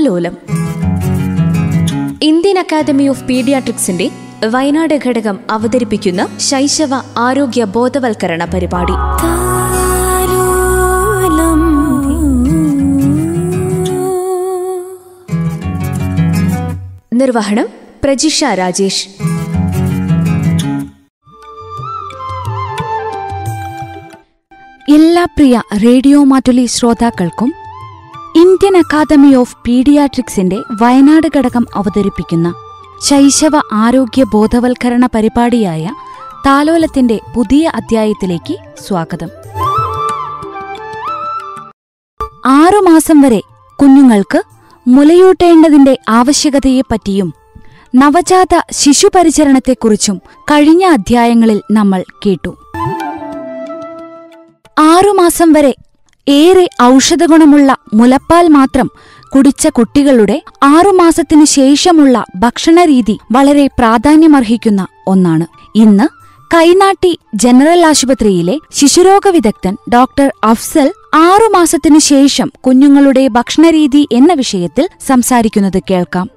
താലോലം Indian academy of പീഡിയാട്രിക്സിന്റെ വയനാട് ഘടകം അവതരിപ്പിക്കുന്ന ശൈശവ ആരോഗ്യ ബോധവൽക്കരണ പരിപാടി നിർവഹണം പ്രജിഷ രാജേഷ് എല്ലാ പ്രിയ റേഡിയോ മാറ്റുലി ശ്രോതാക്കൾക്കും ഇന്ത്യൻ അക്കാദമി ഓഫ് പീഡിയാട്രിക്സിന്റെ വയനാട് ഘടകം അവതരിപ്പിക്കുന്ന ശൈശവ ആരോഗ്യ ബോധവൽക്കരണ പരിപാടിയായ താലോലത്തിന്റെ പുതിയ അധ്യായത്തിലേക്ക് സ്വാഗതം ആറുമാസം വരെ കുഞ്ഞുങ്ങൾക്ക് മുലയൂട്ടേണ്ടതിന്റെ ആവശ്യകതയെപ്പറ്റിയും നവജാത ശിശുപരിചരണത്തെക്കുറിച്ചും കഴിഞ്ഞ അധ്യായങ്ങളിൽ നമ്മൾ കേട്ടു ആറുമാസം വരെ ഏറെ ഔഷധഗുണമുള്ള മുലപ്പാൽ മാത്രം കുടിച്ച കുട്ടികളുടെ ആറുമാസത്തിനു ശേഷമുള്ള ഭക്ഷണരീതി വളരെ പ്രാധാന്യമർഹിക്കുന്ന ഒന്നാണ് ഇന്ന് കൈനാട്ടി ജനറൽ ആശുപത്രിയിലെ ശിശുരോഗ വിദഗ്ധൻ ഡോക്ടർ അഫ്സൽ ആറുമാസത്തിനു ശേഷം കുഞ്ഞുങ്ങളുടെ ഭക്ഷണരീതി എന്ന വിഷയത്തിൽ സംസാരിക്കുന്നത് കേൾക്കാം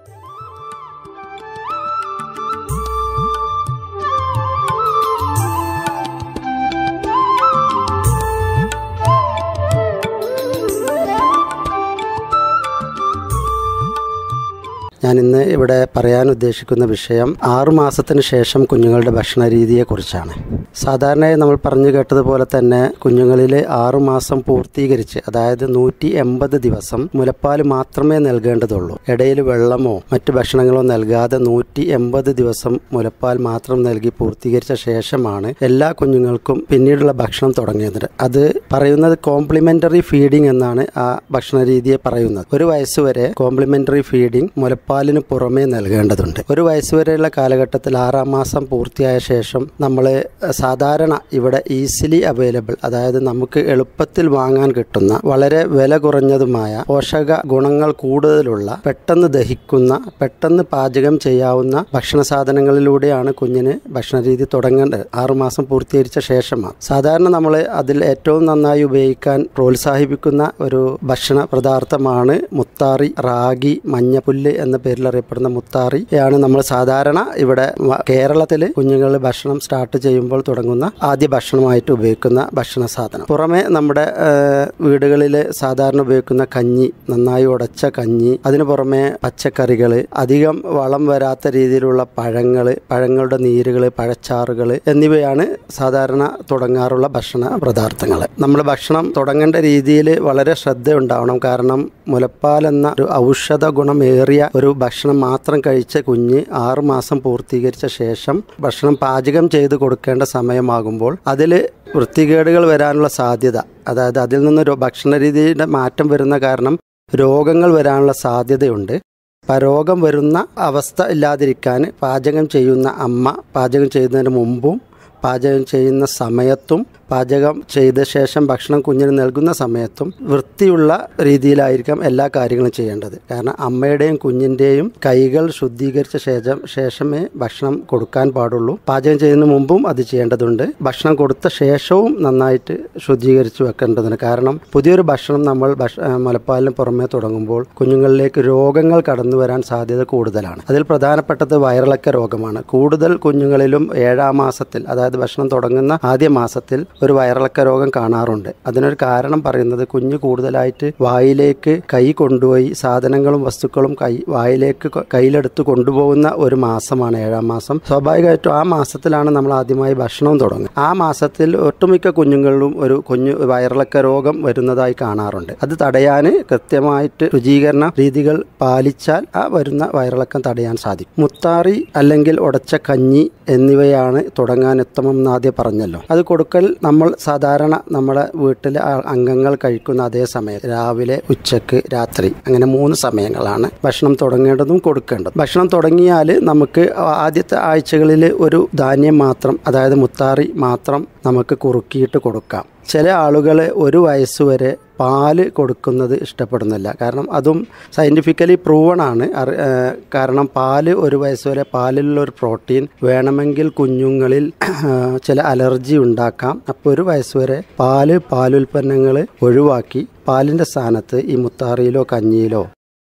ഞാൻ ഇന്ന് ഇവിടെ പറയാൻ ഉദ്ദേശിക്കുന്ന വിഷയം ആറുമാസത്തിന് ശേഷം കുഞ്ഞുങ്ങളുടെ ഭക്ഷണ രീതിയെക്കുറിച്ചാണ് സാധാരണയായി നമ്മൾ പറഞ്ഞു കേട്ടതുപോലെ തന്നെ കുഞ്ഞുങ്ങളിൽ ആറുമാസം പൂർത്തീകരിച്ച് അതായത് നൂറ്റി എൺപത് ദിവസം മുലപ്പാൽ മാത്രമേ നൽകേണ്ടതുള്ളൂ ഇടയിൽ വെള്ളമോ മറ്റു ഭക്ഷണങ്ങളോ നൽകാതെ നൂറ്റി എൺപത് ദിവസം മുലപ്പാൽ മാത്രം നൽകി പൂർത്തീകരിച്ച ശേഷമാണ് എല്ലാ കുഞ്ഞുങ്ങൾക്കും പിന്നീടുള്ള ഭക്ഷണം തുടങ്ങിയത് അത് പറയുന്നത് കോംപ്ലിമെന്ററി ഫീഡിംഗ് എന്നാണ് ആ ഭക്ഷണ രീതിയെ പറയുന്നത് ഒരു വയസ്സുവരെ കോംപ്ലിമെന്ററി ഫീഡിംഗ് മുലപ്പാലിന് പുറമേ നൽകേണ്ടതുണ്ട് ഒരു വയസ്സുവരെയുള്ള കാലഘട്ടത്തിൽ ആറാം മാസം പൂർത്തിയായ ശേഷം നമ്മൾ സാധാരണ ഇവിടെ ഈസിലി അവൈലബിൾ അതായത് നമുക്ക് എളുപ്പത്തിൽ വാങ്ങാൻ കിട്ടുന്ന വളരെ വില കുറഞ്ഞതുമായ പോഷക ഗുണങ്ങൾ കൂടുതലുള്ള പെട്ടെന്ന് ദഹിക്കുന്ന പെട്ടെന്ന് പാചകം ചെയ്യാവുന്ന ഭക്ഷണ സാധനങ്ങളിലൂടെയാണ് കുഞ്ഞിന് ഭക്ഷണരീതി തുടങ്ങേണ്ടത് ആറുമാസം പൂർത്തീകരിച്ച ശേഷമാണ് സാധാരണ നമ്മൾ അതിൽ ഏറ്റവും നന്നായി ഉപയോഗിക്കാൻ പ്രോത്സാഹിപ്പിക്കുന്ന ഒരു ഭക്ഷണ പദാർത്ഥമാണ് മുത്താറി റാഗി മഞ്ഞപ്പുല്ല് എന്ന പേരിൽ അറിയപ്പെടുന്ന മുത്താറിയാണ് നമ്മൾ സാധാരണ ഇവിടെ കേരളത്തിൽ കുഞ്ഞുങ്ങൾ ഭക്ഷണം സ്റ്റാർട്ട് ചെയ്യുമ്പോൾ തുടങ്ങുന്ന ആദ്യ ഭക്ഷണമായിട്ട് ഉപയോഗിക്കുന്ന ഭക്ഷണ സാധനം പുറമെ നമ്മുടെ വീടുകളിൽ സാധാരണ ഉപയോഗിക്കുന്ന കഞ്ഞി നന്നായി ഉടച്ച കഞ്ഞി അതിനു പുറമെ പച്ചക്കറികൾ അധികം വളം വരാത്ത രീതിയിലുള്ള പഴങ്ങൾ പഴങ്ങളുടെ നീരുകൾ പഴച്ചാറുകൾ എന്നിവയാണ് സാധാരണ തുടങ്ങാറുള്ള ഭക്ഷണ പദാർത്ഥങ്ങൾ നമ്മൾ ഭക്ഷണം തുടങ്ങേണ്ട രീതിയിൽ വളരെ ശ്രദ്ധ ഉണ്ടാവണം കാരണം മുലപ്പാൽ എന്ന ഒരു ഔഷധ ഗുണമേറിയ ഒരു ഭക്ഷണം മാത്രം കഴിച്ച കുഞ്ഞ് ആറുമാസം പൂർത്തീകരിച്ച ശേഷം ഭക്ഷണം പാചകം ചെയ്ത് കൊടുക്കേണ്ട സമയമാകുമ്പോൾ അതിൽ വൃത്തികേടുകൾ വരാനുള്ള സാധ്യത അതായത് അതിൽ നിന്ന് ഭക്ഷണ രീതിയുടെ മാറ്റം വരുന്ന കാരണം രോഗങ്ങൾ വരാനുള്ള സാധ്യതയുണ്ട് അപ്പം രോഗം വരുന്ന അവസ്ഥ ഇല്ലാതിരിക്കാൻ പാചകം ചെയ്യുന്ന അമ്മ പാചകം ചെയ്യുന്നതിന് മുമ്പും പാചകം ചെയ്യുന്ന സമയത്തും പാചകം ചെയ്ത ശേഷം ഭക്ഷണം കുഞ്ഞിന് നൽകുന്ന സമയത്തും വൃത്തിയുള്ള രീതിയിലായിരിക്കാം എല്ലാ കാര്യങ്ങളും ചെയ്യേണ്ടത് കാരണം അമ്മയുടെയും കുഞ്ഞിൻ്റെയും കൈകൾ ശുദ്ധീകരിച്ച ശേഷം ശേഷമേ ഭക്ഷണം കൊടുക്കാൻ പാടുള്ളൂ പാചകം ചെയ്യുന്ന മുമ്പും അത് ചെയ്യേണ്ടതുണ്ട് ഭക്ഷണം കൊടുത്ത ശേഷവും നന്നായിട്ട് ശുദ്ധീകരിച്ച് വെക്കേണ്ടതുണ്ട് കാരണം പുതിയൊരു ഭക്ഷണം നമ്മൾ മുലപ്പാലിന് പുറമേ തുടങ്ങുമ്പോൾ കുഞ്ഞുങ്ങളിലേക്ക് രോഗങ്ങൾ കടന്നു വരാൻ സാധ്യത കൂടുതലാണ് അതിൽ പ്രധാനപ്പെട്ടത് വയറിളക്ക രോഗമാണ് കൂടുതൽ കുഞ്ഞുങ്ങളിലും ഏഴാം മാസത്തിൽ അതായത് ഭക്ഷണം തുടങ്ങുന്ന ആദ്യ മാസത്തിൽ ഒരു വയറിളക്ക രോഗം കാണാറുണ്ട് അതിനൊരു കാരണം പറയുന്നത് കുഞ്ഞ് കൂടുതലായിട്ട് വായിലേക്ക് കൈ കൊണ്ടുപോയി സാധനങ്ങളും വസ്തുക്കളും കൈ വായിലേക്ക് കയ്യിലെടുത്ത് കൊണ്ടുപോകുന്ന ഒരു മാസമാണ് ഏഴാം മാസം സ്വാഭാവികമായിട്ടും ആ മാസത്തിലാണ് നമ്മൾ ആദ്യമായി ഭക്ഷണവും തുടങ്ങുന്നത് ആ മാസത്തിൽ ഒട്ടുമിക്ക കുഞ്ഞുങ്ങളിലും ഒരു കുഞ്ഞു വയറിളക്ക രോഗം വരുന്നതായി കാണാറുണ്ട് അത് തടയാൻ കൃത്യമായിട്ട് ശുചീകരണ രീതികൾ പാലിച്ചാൽ ആ വരുന്ന വയറിളക്കം തടയാൻ സാധിക്കും മുത്താറി അല്ലെങ്കിൽ ഉടച്ച കഞ്ഞി എന്നിവയാണ് തുടങ്ങാൻ ഉത്തമം എന്ന് ആദ്യം പറഞ്ഞല്ലോ അത് കൊടുക്കൽ നമ്മൾ സാധാരണ നമ്മുടെ വീട്ടിലെ അംഗങ്ങൾ കഴിക്കുന്ന അതേ സമയത്ത് രാവിലെ ഉച്ചക്ക് രാത്രി അങ്ങനെ മൂന്ന് സമയങ്ങളാണ് ഭക്ഷണം തുടങ്ങേണ്ടതും കൊടുക്കേണ്ടതും ഭക്ഷണം തുടങ്ങിയാൽ നമുക്ക് ആദ്യത്തെ ആഴ്ചകളിൽ ഒരു ധാന്യം മാത്രം അതായത് മുത്താറി മാത്രം നമുക്ക് കുറുക്കിയിട്ട് കൊടുക്കാം ചില ആളുകൾ ഒരു വയസ്സുവരെ പാല് കൊടുക്കുന്നത് ഇഷ്ടപ്പെടുന്നില്ല കാരണം അതും സയൻറ്റിഫിക്കലി പ്രൂവൺ ആണ് കാരണം പാല് ഒരു വയസ്സുവരെ പാലിലുള്ള ഒരു പ്രോട്ടീൻ വേണമെങ്കിൽ കുഞ്ഞുങ്ങളിൽ ചില അലർജി ഉണ്ടാക്കാം അപ്പോൾ ഒരു വയസ്സുവരെ പാല് പാലുൽപ്പന്നങ്ങൾ ഒഴിവാക്കി പാലിൻ്റെ സ്ഥാനത്ത് ഈ മുത്താറിയിലോ കഞ്ഞിയിലോ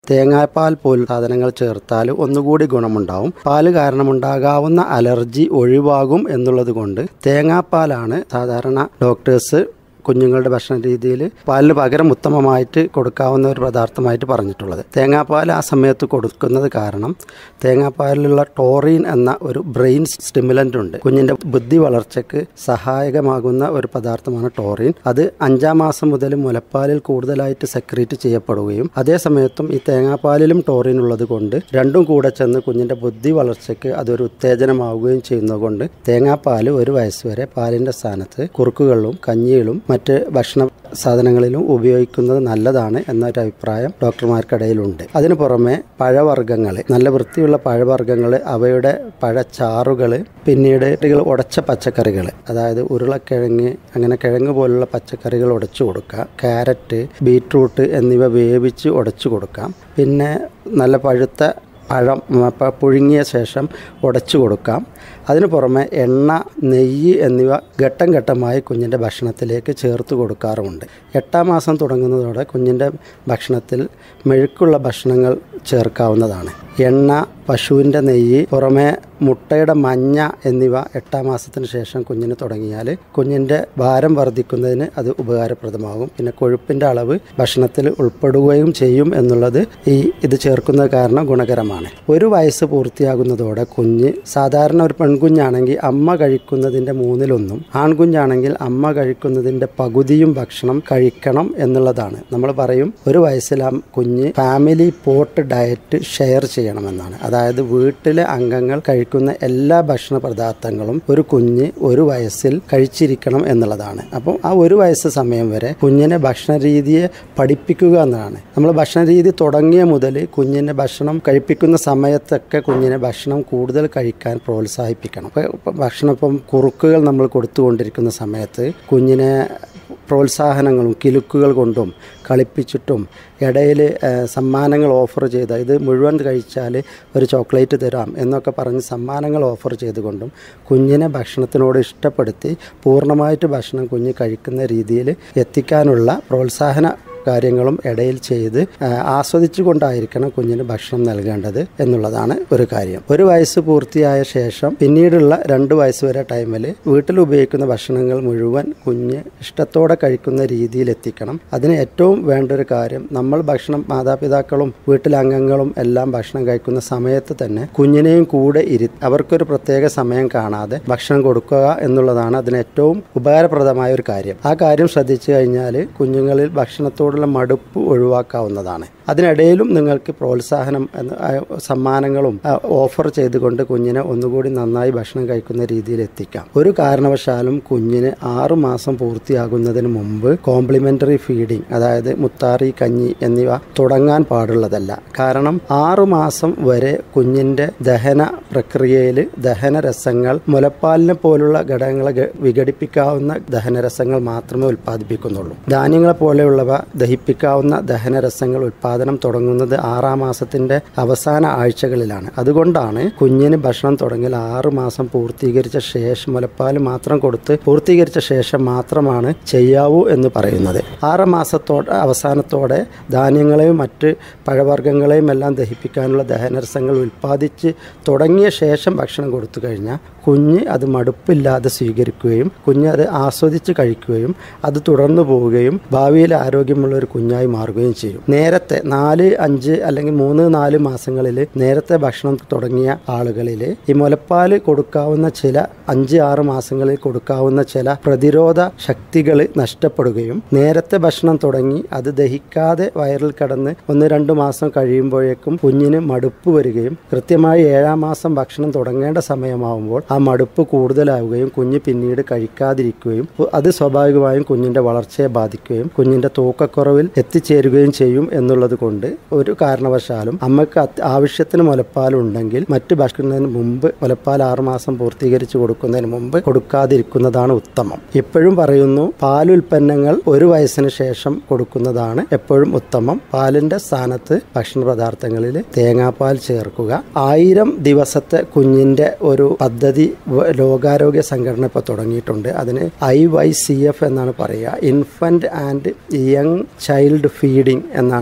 തേങ്ങാപ്പാൽ പോലും സാധനങ്ങൾ ചേർത്താൽ ഒന്നുകൂടി ഗുണമുണ്ടാവും പാല് കാരണമുണ്ടാകാവുന്ന അലർജി ഒഴിവാകും എന്നുള്ളത് കൊണ്ട് തേങ്ങാപ്പാലാണ് സാധാരണ ഡോക്ടേഴ്സ് കുഞ്ഞുങ്ങളുടെ ഭക്ഷണ രീതിയിൽ പാലിന് പകരം ഉത്തമമായിട്ട് കൊടുക്കാവുന്ന ഒരു പദാർത്ഥമായിട്ട് പറഞ്ഞിട്ടുള്ളത് തേങ്ങാപ്പാൽ ആ സമയത്ത് കൊടുക്കുന്നത് കാരണം തേങ്ങാപ്പാലിലുള്ള ടോറീൻ എന്ന ഒരു ബ്രെയിൻ സ്റ്റിമുലൻ്റ് ഉണ്ട് കുഞ്ഞിൻ്റെ ബുദ്ധി വളർച്ചയ്ക്ക് സഹായകമാകുന്ന ഒരു പദാർത്ഥമാണ് ടോറീൻ അത് അഞ്ചാം മാസം മുതൽ മുലപ്പാലിൽ കൂടുതലായിട്ട് സെക്രീറ്റ് ചെയ്യപ്പെടുകയും അതേ സമയത്തും ഈ തേങ്ങാപ്പാലിലും ടോറീൻ ഉള്ളത് കൊണ്ട് രണ്ടും കൂടെ ചെന്ന് കുഞ്ഞിൻ്റെ ബുദ്ധി വളർച്ചയ്ക്ക് അതൊരു ഉത്തേജനമാവുകയും ചെയ്യുന്നതുകൊണ്ട് തേങ്ങാപ്പാൽ ഒരു വയസ്സ് വരെ പാലിൻ്റെ സ്ഥാനത്ത് കുറുക്കുകളിലും കഞ്ഞിയിലും മറ്റ് ഭക്ഷണ സാധനങ്ങളിലും ഉപയോഗിക്കുന്നത് നല്ലതാണ് എന്നൊരു അഭിപ്രായം ഡോക്ടർമാർക്കിടയിലുണ്ട് അതിനു പുറമെ പഴവർഗ്ഗങ്ങൾ നല്ല വൃത്തിയുള്ള പഴവർഗ്ഗങ്ങൾ അവയുടെ പഴച്ചാറുകൾ പിന്നീട് ഉടച്ച പച്ചക്കറികൾ അതായത് ഉരുളക്കിഴങ്ങ് അങ്ങനെ കിഴങ്ങ് പോലുള്ള പച്ചക്കറികൾ ഉടച്ചു കൊടുക്കുക ക്യാരറ്റ് ബീട്രൂട്ട് എന്നിവ വേവിച്ച് ഉടച്ചു കൊടുക്കാം പിന്നെ നല്ല പഴുത്ത പഴം പ- പുഴുങ്ങിയ ശേഷം ഉടച്ചു കൊടുക്കാം അതിനു പുറമെ എണ്ണ നെയ്യ് എന്നിവ ഘട്ടം ഘട്ടമായി കുഞ്ഞിൻ്റെ ഭക്ഷണത്തിലേക്ക് ചേർത്ത് കൊടുക്കാറുമുണ്ട് എട്ടാം മാസം തുടങ്ങുന്നതോടെ കുഞ്ഞിൻ്റെ ഭക്ഷണത്തിൽ മെഴുക്കുള്ള ഭക്ഷണങ്ങൾ ചേർക്കാവുന്നതാണ് എണ്ണ പശുവിൻ്റെ നെയ്യ് പുറമെ മുട്ടയുടെ മഞ്ഞ എന്നിവ എട്ടാം മാസത്തിന് ശേഷം കുഞ്ഞിന് തുടങ്ങിയാൽ കുഞ്ഞിൻ്റെ ഭാരം വർദ്ധിക്കുന്നതിന് അത് ഉപകാരപ്രദമാകും പിന്നെ കൊഴുപ്പിൻ്റെ അളവ് ഭക്ഷണത്തിൽ ഉൾപ്പെടുകയും ചെയ്യും എന്നുള്ളത് ഈ ഇത് ചേർക്കുന്നത് കാരണം ഗുണകരമാണ് ഒരു വയസ്സ് പൂർത്തിയാകുന്നതോടെ കുഞ്ഞ് സാധാരണ ഒരു പെൺകുഞ്ഞാണെങ്കിൽ അമ്മ കഴിക്കുന്നതിൻ്റെ മൂന്നിലൊന്നും ആൺകുഞ്ഞാണെങ്കിൽ അമ്മ കഴിക്കുന്നതിൻ്റെ പകുതിയും ഭക്ഷണം കഴിക്കണം എന്നുള്ളതാണ് നമ്മൾ പറയും ഒരു വയസ്സിൽ ആ കുഞ്ഞ് ഫാമിലി പോട്ട് ഡയറ്റ് ഷെയർ ചെയ്യണമെന്നാണ് അതായത് വീട്ടിലെ അംഗങ്ങൾ കഴിക്കുന്ന എല്ലാ ഭക്ഷണ പദാർത്ഥങ്ങളും ഒരു കുഞ്ഞ് ഒരു വയസ്സിൽ കഴിച്ചിരിക്കണം എന്നുള്ളതാണ് അപ്പം ആ ഒരു വയസ്സ് സമയം വരെ കുഞ്ഞിനെ ഭക്ഷണ രീതിയെ പഠിപ്പിക്കുക എന്നതാണ് നമ്മൾ ഭക്ഷണ രീതി തുടങ്ങിയ മുതൽ കുഞ്ഞിനെ ഭക്ഷണം കഴിപ്പിക്കുന്ന സമയത്തൊക്കെ കുഞ്ഞിനെ ഭക്ഷണം കൂടുതൽ കഴിക്കാൻ പ്രോത്സാഹിപ്പിക്കണം ഇപ്പൊ- ഇപ്പൊ ഭക്ഷണം ഇപ്പം കുറുക്കുകൾ നമ്മൾ കൊടുത്തുകൊണ്ടിരിക്കുന്ന സമയത്ത് കുഞ്ഞിനെ പ്രോത്സാഹനങ്ങളും കിലുക്കുകൾ കൊണ്ടും കളിപ്പിച്ചിട്ടും ഇടയിൽ സമ്മാനങ്ങൾ ഓഫർ ചെയ്ത് ഇത് മുഴുവൻ കഴിച്ചാൽ ഒരു ചോക്ലേറ്റ് തരാം എന്നൊക്കെ പറഞ്ഞ് സമ്മാനങ്ങൾ ഓഫർ ചെയ്തുകൊണ്ടും കുഞ്ഞിനെ ഭക്ഷണത്തിനോട് ഇഷ്ടപ്പെടുത്തി പൂർണ്ണമായിട്ട് ഭക്ഷണം കുഞ്ഞ് കഴിക്കുന്ന രീതിയിൽ എത്തിക്കാനുള്ള പ്രോത്സാഹന കാര്യങ്ങളും ഇടയിൽ ചെയ്ത് ആ, ആസ്വദിച്ചു കൊണ്ടായിരിക്കണം കുഞ്ഞിന് ഭക്ഷണം നൽകേണ്ടത് എന്നുള്ളതാണ് ഒരു കാര്യം ഒരു വയസ്സ് പൂർത്തിയായ ശേഷം പിന്നീടുള്ള രണ്ട് വയസ്സ് വരെ ടൈമിൽ വീട്ടിൽ ഉപയോഗിക്കുന്ന ഭക്ഷണങ്ങൾ മുഴുവൻ കുഞ്ഞ് ഇഷ്ടത്തോടെ കഴിക്കുന്ന രീതിയിൽ എത്തിക്കണം അതിന് ഏറ്റവും വേണ്ട ഒരു കാര്യം നമ്മൾ ഭക്ഷണം മാതാപിതാക്കളും വീട്ടിലെ അംഗങ്ങളും എല്ലാം ഭക്ഷണം കഴിക്കുന്ന സമയത്ത് തന്നെ കുഞ്ഞിനെയും കൂടെ ഇരി അവർക്കൊരു പ്രത്യേക സമയം കാണാതെ ഭക്ഷണം കൊടുക്കുക എന്നുള്ളതാണ് അതിന് ഏറ്റവും ഉപകാരപ്രദമായ ഒരു കാര്യം ആ കാര്യം ശ്രദ്ധിച്ചു കഴിഞ്ഞാൽ കുഞ്ഞുങ്ങളിൽ ഭക്ഷണത്തോടുള്ള മടുപ്പ് ഒഴിവാക്കാവുന്നതാണ് അതിനിടയിലും നിങ്ങൾക്ക് പ്രോത്സാഹനം എന്ന ആ, സമ്മാനങ്ങളും ആ, ഓഫർ ചെയ്തുകൊണ്ട് കുഞ്ഞിനെ ഒന്നുകൂടി നന്നായി ഭക്ഷണം കഴിക്കുന്ന രീതിയിൽ എത്തിക്കാം ഒരു കാരണവശാലും കുഞ്ഞിന് ആറു മാസം പൂർത്തിയാകുന്നതിന് മുമ്പ് കോംപ്ലിമെന്ററി ഫീഡിംഗ് അതായത് മുത്താറി കഞ്ഞി എന്നിവ തുടങ്ങാൻ പാടുള്ളതല്ല കാരണം ആറു മാസം വരെ കുഞ്ഞിന്റെ ദഹന പ്രക്രിയയിൽ ദഹനരസങ്ങൾ മുലപ്പാലിനെ പോലുള്ള ഘടകങ്ങളെ ഗ- വിഘടിപ്പിക്കാവുന്ന ദഹനരസങ്ങൾ മാത്രമേ ഉൽപ്പാദിപ്പിക്കുന്നുള്ളൂ ധാന്യങ്ങളെ പോലെയുള്ളവ ദഹിപ്പിക്കാവുന്ന ദഹനരസങ്ങൾ ഉൽപ്പാദനം തുടങ്ങുന്നത് ആറാം മാസത്തിന്റെ അവസാന ആഴ്ചകളിലാണ് അതുകൊണ്ടാണ് കുഞ്ഞിന് ഭക്ഷണം തുടങ്ങിയാൽ ആറു മാസം പൂർത്തീകരിച്ച ശേഷം മുലപ്പാൽ മാത്രം കൊടുത്ത് പൂർത്തീകരിച്ച ശേഷം മാത്രമാണ് ചെയ്യാവൂ എന്ന് പറയുന്നത് ആറ് മാസത്തോടെ അവസാനത്തോടെ ധാന്യങ്ങളെയും മറ്റ് പഴവർഗ്ഗങ്ങളെയും എല്ലാം ദഹിപ്പിക്കാനുള്ള ദഹനരസങ്ങൾ ഉൽപ്പാദിച്ച് തുടങ്ങിയ ശേഷം ഭക്ഷണം കൊടുത്തു കഴിഞ്ഞാൽ കുഞ്ഞ് അത് മടുപ്പില്ലാതെ സ്വീകരിക്കുകയും കുഞ്ഞ് അത് ആസ്വദിച്ച് കഴിക്കുകയും അത് തുടർന്നു പോവുകയും ഭാവിയിൽ ആരോഗ്യമുള്ള ഒരു കുഞ്ഞായി മാറുകയും ചെയ്യും നേരത്തെ നാല് അഞ്ച് അല്ലെങ്കിൽ മൂന്ന് നാല് മാസങ്ങളിൽ നേരത്തെ ഭക്ഷണം തുടങ്ങിയ ആളുകളിൽ ഈ മുലപ്പാല് കൊടുക്കാവുന്ന ചില അഞ്ച് ആറ് മാസങ്ങളിൽ കൊടുക്കാവുന്ന ചില പ്രതിരോധ ശക്തികൾ നഷ്ടപ്പെടുകയും നേരത്തെ ഭക്ഷണം തുടങ്ങി അത് ദഹിക്കാതെ വയറിൽ കടന്ന് ഒന്ന് രണ്ട് മാസം കഴിയുമ്പോഴേക്കും കുഞ്ഞിന് മടുപ്പ് വരികയും കൃത്യമായി ഏഴാം മാസം ഭക്ഷണം തുടങ്ങേണ്ട സമയമാവുമ്പോൾ ആ മടുപ്പ് കൂടുതലാവുകയും കുഞ്ഞ് പിന്നീട് കഴിക്കാതിരിക്കുകയും അത് സ്വാഭാവികമായും കുഞ്ഞിന്റെ വളർച്ചയെ ബാധിക്കുകയും കുഞ്ഞിന്റെ തൂക്കക്കുറവിൽ എത്തിച്ചേരുകയും ചെയ്യും എന്നുള്ളത് കൊണ്ട് ഒരു കാരണവശാലും അമ്മയ്ക്ക് അത് ആവശ്യത്തിന് മുലപ്പാലുണ്ടെങ്കിൽ മറ്റ് ഭക്ഷണത്തിന് മുമ്പ് മുലപ്പാൽ ആറുമാസം പൂർത്തീകരിച്ച് കൊടുക്കുന്നതിന് മുമ്പ് കൊടുക്കാതിരിക്കുന്നതാണ് ഉത്തമം എപ്പോഴും പറയുന്നു പാലുൽപ്പന്നങ്ങൾ ഒരു വയസ്സിന് ശേഷം കൊടുക്കുന്നതാണ് എപ്പോഴും ഉത്തമം പാലിന്റെ സ്ഥാനത്ത് ഭക്ഷണ പദാർത്ഥങ്ങളിൽ തേങ്ങാപ്പാൽ ചേർക്കുക ആയിരം ദിവസത്തെ കുഞ്ഞിന്റെ ഒരു പദ്ധതി വ- ലോകാരോഗ്യ സംഘടന ഇപ്പോൾ തുടങ്ങിയിട്ടുണ്ട് അതിന് ഐ വൈ സി എഫ് എന്നാണ് പറയുക infant and young child feeding എന്നാണ് ആ ഒരു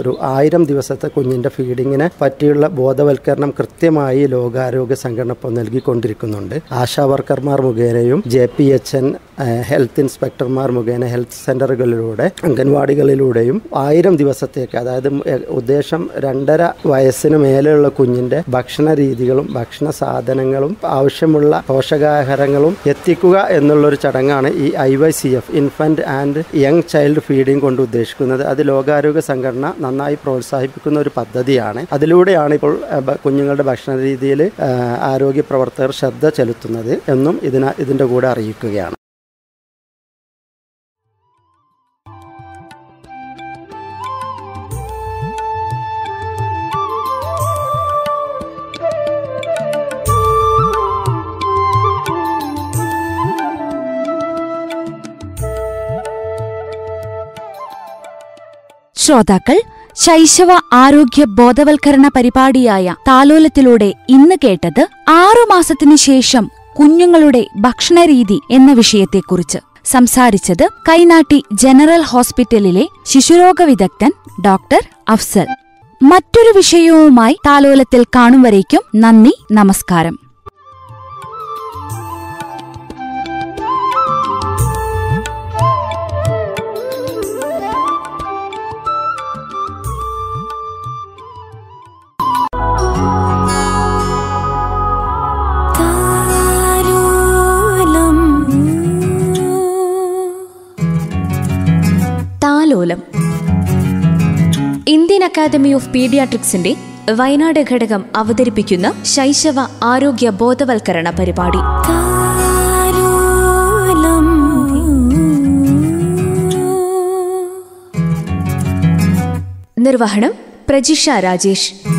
ഒരു ആയിരം ദിവസത്തെ കുഞ്ഞിൻ്റെ ഫീഡിങ്ങിനെ പറ്റിയുള്ള ബോധവൽക്കരണം കൃത്യമായി ലോകാരോഗ്യ സംഘടന ഇപ്പോൾ നൽകിക്കൊണ്ടിരിക്കുന്നുണ്ട് ആശാ വർക്കർമാർ മുഖേനയും J P H N health ഇൻസ്പെക്ടർമാർ മുഖേന ഹെൽത്ത് സെൻ്ററുകളിലൂടെ അംഗൻവാടികളിലൂടെയും ആയിരം ദിവസത്തേക്ക് അതായത് എ- ഉദ്ദേശം രണ്ടര വയസ്സിന് മേലെയുള്ള കുഞ്ഞിൻ്റെ ഭക്ഷണ രീതികളും ഭക്ഷണ സാധനങ്ങളും ആവശ്യമുള്ള പോഷകാഹാരങ്ങളും എത്തിക്കുക എന്നുള്ളൊരു ചടങ്ങാണ് ഈ I Y C F infant and young child feeding കൊണ്ട് ഉദ്ദേശിക്കുന്നത് അത് ലോകാരോഗ്യ സംഘടന നന്നായി പ്രോത്സാഹിപ്പിക്കുന്ന ഒരു പദ്ധതിയാണ് അതിലൂടെയാണ് ഇപ്പോൾ ആ, ബ- കുഞ്ഞുങ്ങളുടെ ഭക്ഷണ രീതിയിൽ ആ, ആരോഗ്യ പ്രവർത്തകർ ശ്രദ്ധ ചെലുത്തുന്നത് എന്നും ഇതിന ഇതിൻ്റെ കൂടെ അറിയിക്കുകയാണ് ശ്രോതാക്കൾ ശൈശവ ആരോഗ്യ ബോധവൽക്കരണ പരിപാടിയായ താലോലത്തിലൂടെ ഇന്ന് കേട്ടത് ആറുമാസത്തിനു ശേഷം കുഞ്ഞുങ്ങളുടെ ഭക്ഷണരീതി എന്ന വിഷയത്തെക്കുറിച്ച് സംസാരിച്ചത് കൈനാട്ടി ജനറൽ ഹോസ്പിറ്റലിലെ ശിശുരോഗ വിദഗ്ധൻ ഡോക്ടർ അഫ്സൽ മറ്റൊരു വിഷയവുമായി താലോലത്തിൽ കാണും വരേക്കും നന്ദി നമസ്കാരം താലോലം ഇന്ത്യൻ അക്കാദമി ഓഫ് പീഡിയാട്രിക്സിന്റെ വയനാട് ഘടകം അവതരിപ്പിക്കുന്ന ശൈശവ ആരോഗ്യ ബോധവൽക്കരണ പരിപാടി നിർവഹണം പ്രജിഷ രാജേഷ്